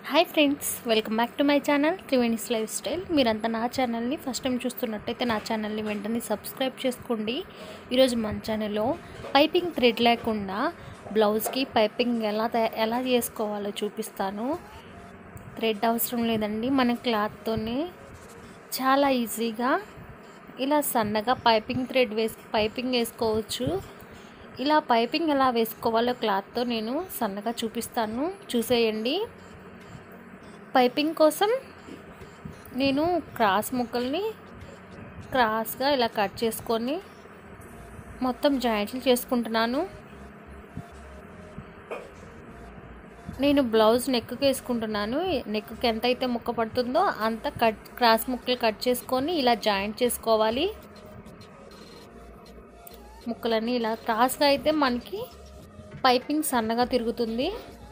hi friends welcome back to my channel Triveni's lifestyle మీరంతా నా ఛానల్ని ఫస్ట్ టైం చూస్తున్నట్టయితే నా ఛానల్ని వెంటనే సబ్స్క్రైబ్ చేసుకోండి ఈరోజు మన ఛానల్లో పైపింగ్ థ్రెడ్ లేకుండా బ్లౌజ్కి పైపింగ్ ఎలా తయా- ఎలా చేసుకోవాలో చూపిస్తాను థ్రెడ్ అవసరం లేదండి మన క్లాత్తోనే చాలా ఈజీగా ఇలా సన్నగా పైపింగ్ థ్రెడ్ వేసి పైపింగ్ వేసుకోవచ్చు ఇలా పైపింగ్ ఎలా వేసుకోవాలో క్లాత్తో నేను సన్నగా చూపిస్తాను చూసేయండి పైపింగ్ కోసం నేను క్రాస్ ముక్కల్ని క్రాస్గా ఇలా కట్ చేసుకొని మొత్తం జాయింట్లు చేసుకుంటున్నాను నేను బ్లౌజ్ నెక్కి వేసుకుంటున్నాను నెక్కి ఎంత అయితే ముక్క పడుతుందో అంత కట్ క్రాస్ ముక్కలు కట్ చేసుకొని ఇలా జాయింట్ చేసుకోవాలి ముక్కలన్నీ ఇలా క్రాస్గా అయితే మనకి పైపింగ్ సన్నగా తిరుగుతుంది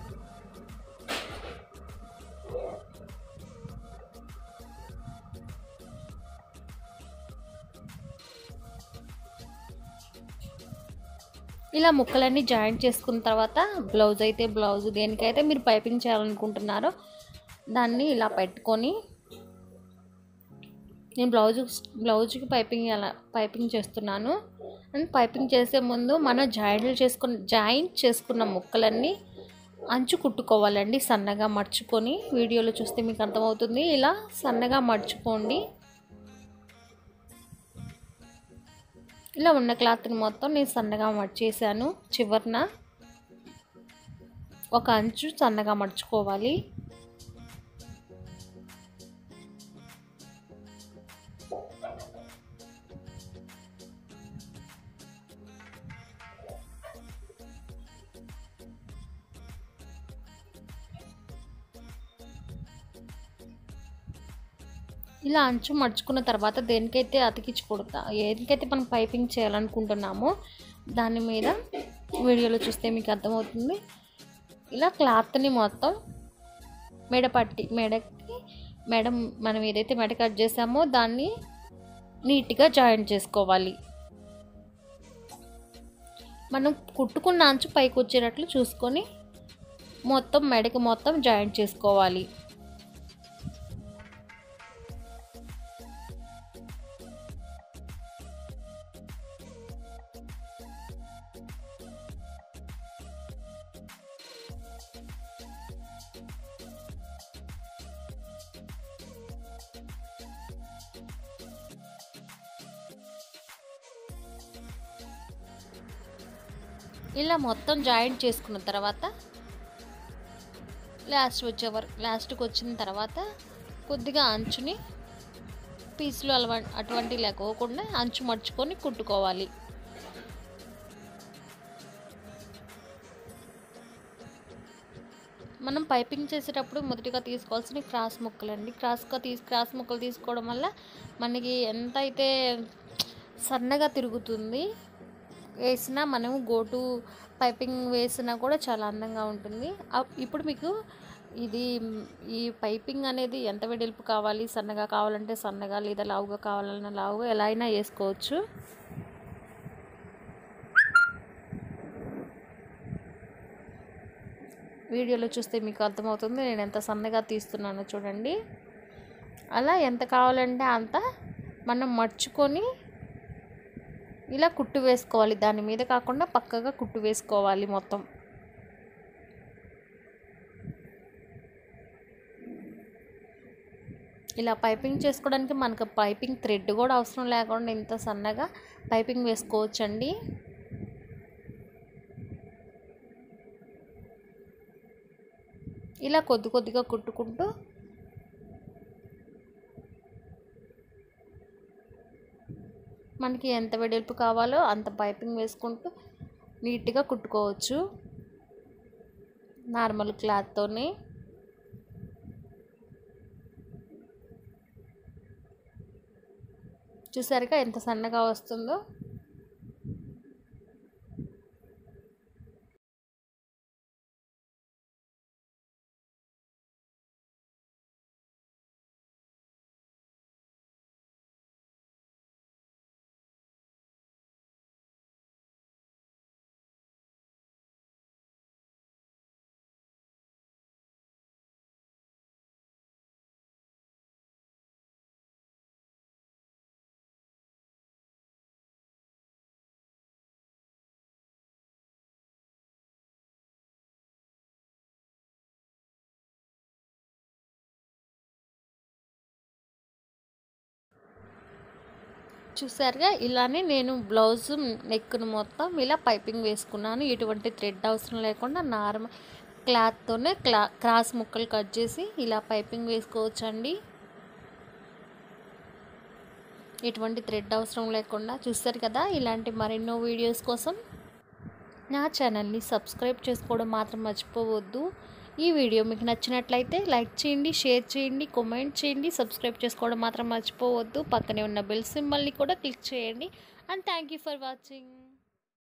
ఇలా ముక్కలన్నీ జాయింట్ చేసుకున్న తర్వాత బ్లౌజ్ అయితే బ్లౌజ్ దేనికైతే మీరు పైపింగ్ చేయాలనుకుంటున్నారో దాన్ని ఇలా పెట్టుకొని నేను బ్లౌజ్ బ్లౌజ్కి పైపింగ్ ఎలా పైపింగ్ చేస్తున్నాను అండ్ పైపింగ్ చేసే ముందు మనం జాయింట్లు చేసుకున్న జాయింట్ చేసుకున్న ముక్కలన్నీ అంచు కుట్టుకోవాలండి సన్నగా మడుచుకొని వీడియోలో చూస్తే మీకు అర్థమవుతుంది ఇలా సన్నగా మడుచుకోండి ఇలా ఉన్న క్లాత్ని మొత్తం నేను సన్నగా మడిచేసాను చివరిన ఒక అంచు సన్నగా మడుచుకోవాలి ఇలా అంచు మడుచుకున్న తర్వాత దేనికైతే అతికించకూడదు ఏదికైతే మనం పైపింగ్ చేయాలనుకుంటున్నామో దాని మీద వీడియోలో చూస్తే మీకు అర్థమవుతుంది ఇలా క్లాత్ని మొత్తం మెడ పట్టి మెడకి మెడ మనం ఏదైతే మెడ కట్ చేసామో దాన్ని నీట్గా జాయింట్ చేసుకోవాలి మనం కుట్టుకున్న అంచు పైకి వచ్చేటట్లు చూసుకొని మొత్తం మెడకి మొత్తం జాయింట్ చేసుకోవాలి ఇలా మొత్తం జాయింట్ చేసుకున్న తర్వాత లాస్ట్ వచ్చే వరకు లాస్ట్కి వచ్చిన తర్వాత కొద్దిగా అంచుని పీసులు అలవా అటువంటి లేకోకుండా అంచు మడుచుకొని కుట్టుకోవాలి మనం పైపింగ్ చేసేటప్పుడు మొదటిగా తీసుకోవాల్సిన క్రాస్ ముక్కలు అండి క్రాస్గా తీసి క్రాస్ ముక్కలు తీసుకోవడం వల్ల మనకి ఎంత అయితే సన్నగా తిరుగుతుంది వేసినా మనం గోటు పైపింగ్ వేసినా కూడా చాలా అందంగా ఉంటుంది అప్- ఇప్పుడు మీకు ఇది ఈ పైపింగ్ అనేది ఎంత వెడల్పు కావాలి సన్నగా కావాలంటే సన్నగా లేదా లావుగా కావాలన్నా లావుగా ఎలా అయినా వేసుకోవచ్చు వీడియోలో చూస్తే మీకు అర్థమవుతుంది నేను ఎంత సన్నగా తీస్తున్నానో చూడండి అలా ఎంత కావాలంటే అంత మనం మర్చుకొని ఇలా కుట్టు వేసుకోవాలి దాని మీద కాకుండా పక్కగా కుట్టు వేసుకోవాలి మొత్తం ఇలా పైపింగ్ చేసుకోవడానికి మనకు పైపింగ్ థ్రెడ్ కూడా అవసరం లేకుండా ఇంత సన్నగా పైపింగ్ వేసుకోవచ్చండి ఇలా కొద్ది కొద్దిగా కుట్టుకుంటూ మనకి ఎంత వెడల్పు కావాలో అంత పైపింగ్ వేసుకుంటూ నీట్గా కుట్టుకోవచ్చు నార్మల్ క్లాత్తోనే చూసారుగా ఎంత సన్నగా వస్తుందో చూసారుగా ఇలానే నేను బ్లౌజ్ నెక్ను మొత్తం ఇలా పైపింగ్ వేసుకున్నాను ఎటువంటి థ్రెడ్ అవసరం లేకుండా నార్మల్ క్లాత్తోనే క్లా క్రాస్ ముక్కలు కట్ చేసి ఇలా పైపింగ్ వేసుకోవచ్చండి ఎటువంటి థ్రెడ్ అవసరం లేకుండా చూస్తారు కదా ఇలాంటి మరెన్నో వీడియోస్ కోసం నా ఛానల్ని సబ్స్క్రైబ్ చేసుకోవడం మాత్రం మర్చిపోవద్దు ఈ వీడియో మీకు నచ్చినట్లయితే లైక్ చేయండి షేర్ చేయండి కామెంట్ చేయండి సబ్స్క్రైబ్ చేసుకోవడం మాత్రం మర్చిపోవద్దు పక్కనే ఉన్న బెల్ సింబల్ని కూడా క్లిక్ చేయండి and thank you for watching